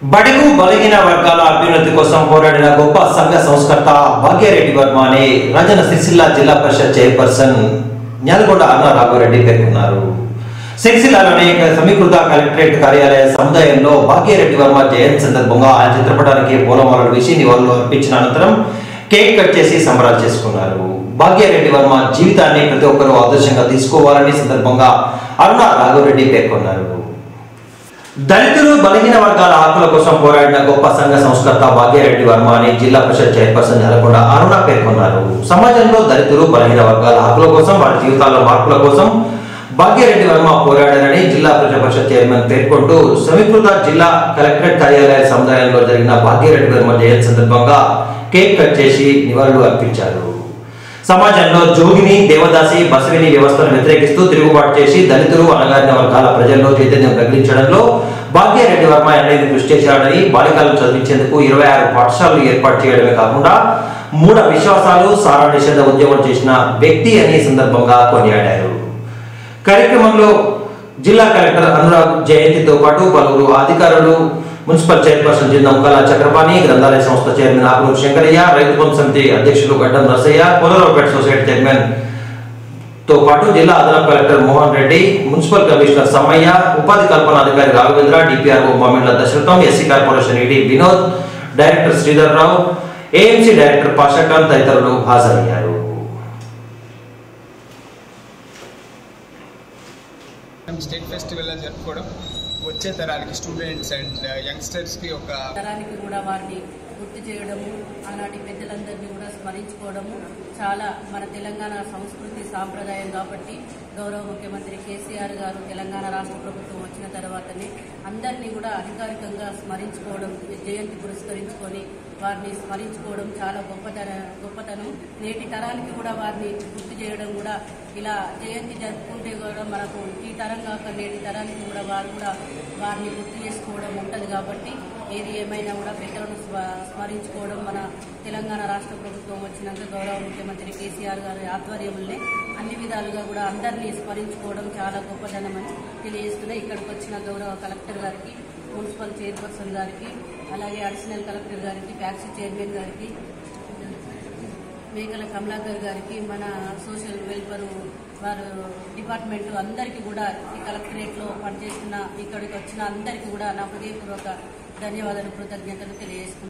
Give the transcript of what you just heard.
బడుగు బలహీన వర్గాల అభ్యున్నతి కోసం పోరాడిన గొప్ప సంఘ సంస్కర్త భాగ్యారెడ్డి వర్మ అని రాజన్న సిరిసిల్ల జిల్లా పరిషత్ చైర్పర్సన్ న్యాలగొండ అన్న రాఘవరెడ్డి పేర్కొన్నారు సిరిసిల్లలోని సమీకృత కలెక్టరేట్ కార్యాలయ సముదాయంలో భాగ్యారెడ్డి వర్మ జయంతి సందర్భంగా ఆయన చిత్రపటానికి పూలమాలలు వేసి నివాళులు అర్పించిన అనంతరం కేక్ కట్ చేసి సంబరాలు చేసుకున్నారు భాగ్యారెడ్డి వర్మ జీవితాన్ని ప్రతి ఒక్కరూ ఆదర్శంగా తీసుకోవాలని సందర్భంగా అరుణ రాఘవరెడ్డి పేర్కొన్నారు దళితులు బలహీన వర్గాల హక్కుల కోసం పోరాడిన గొప్ప సంఘ సంస్కర్త భాగ్యారెడ్డి వర్మ అని జిల్లా పరిషత్ చైర్పర్సన్ నెలకొండ అరుణ పేర్కొన్నారు సమాజంలో దళితులు బలహీన వర్గాల హక్కుల కోసం వారి జీవితాల్లో మార్పుల కోసం భాగ్యారెడ్డి వర్మ పోరాడారని జిల్లా ప్రజా పరిషత్ చైర్మన్ పేర్కొంటూ సమీకృత జిల్లా కలెక్టరేట్ కార్యాలయ సముదాయంలో జరిగిన భాగ్యారెడ్డి వర్మ జయంతి సందర్భంగా కేక్ కట్ చేసి నివాళులు అర్పించారు సమాజంలో జోగిని దేవదాసి బసవిని వ్యవస్థను వ్యతిరేకిస్తూ తిరుగుబాటు చేసి దళితులు అణగారిన వర్గాల ప్రజల్లో చైతన్యం ప్రకటించడంలో భాగ్యారెడ్డి వర్మ అనేది కృషి చేశాడని బాలికలను చదివించేందుకు ఇరవై ఆరు పాఠశాలలు ఏర్పాటు చేయడమే కాకుండా మూఢ విశ్వాసాలు సారా నిషేధ ఉద్యమం చేసిన వ్యక్తి అని ఈ సందర్భంగా కొనియాడారు కార్యక్రమంలో జిల్లా కలెక్టర్ అనురాగ్ జయంతితో పాటు పలువురు అధికారులు మున్సిపల్ చైర్పర్సన్ జిందం కళా చక్రపాణి గ్రంథాలయ సంస్థ చైర్మన్ ఆకునూరు శంకరయ్య రైతు బంధు సమితి అధ్యక్షులు గడ్డం నరసయ్య పోలరావుపేట సొసైటీ చైర్మన్ తో పాటు జిల్లా అదనపు collector Mohan Reddy municipal commissioner Sammaiah ఉపాధి కల్పన అధికారి Raghavendra DPRO Mamilla Dasaratham SC corporation ED Vinod director Sridhar Rao AMC director Pashakhan తదితరులు హాజరయ్యారు మనం స్టేట్ ఫెస్టివల్ జరుపుకోవడం వచ్చే తరానికి స్టూడెంట్స్ అండ్ యంగ్స్టర్స్కి ఒక తరానికి కూడా వారిని గుర్తు చేయడము ఆనాటి పెద్దలందరినీ కూడా స్మరించుకోవడము చాలా మన తెలంగాణ సంస్కృతి సాంప్రదాయం కాబట్టి గౌరవ ముఖ్యమంత్రి కేసీఆర్ గారు తెలంగాణ రాష్ట్ర ప్రభుత్వం వచ్చిన తర్వాతనే అందరినీ కూడా అధికారికంగా స్మరించుకోవడం జయంతి పురస్కరించుకొని వారిని స్మరించుకోవడం చాలా గొప్పతన గొప్పతనం నేటి తరానికి కూడా వారిని గుర్తు చేయడం కూడా ఇలా జయంతి జరుపుకుంటే కూడా మనకు ఈ తరం కాక నేటి తరానికి కూడా వారు కూడా వారిని గుర్తు చేసుకోవడం ఉంటుంది కాబట్టి ఏది ఏమైనా కూడా పెద్దలను స్మ- స్మరించుకోవడం మన తెలంగాణ రాష్ట్ర ప్రభుత్వం వచ్చినాక గౌరవ ముఖ్యమంత్రి కేసీఆర్ గారి ఆధ్వర్యంలోనే అన్ని విధాలుగా కూడా అందరినీ స్మరించుకోవడం చాలా గొప్పదనమని తెలియజేస్తున్నాయి ఇక్కడికి వచ్చిన గౌరవ కలెక్టర్ గారికి మున్సిపల్ చైర్పర్సన్ గారికి అలాగే అడిషనల్ కలెక్టర్ గారికి ట్యాక్సీ చైర్మన్ గారికి మేకల కమలాకర్ గారికి మన సోషల్ వెల్ఫేర్ వారు డిపార్ట్మెంట్ అందరికీ కూడా ఈ కలెక్టరేట్లో పనిచేస్తున్న ఇక్కడికి వచ్చిన అందరికీ కూడా నా హృదయపూర్వక ధన్యవాదాలు కృతజ్ఞతలు తెలియజేస్తున్నాను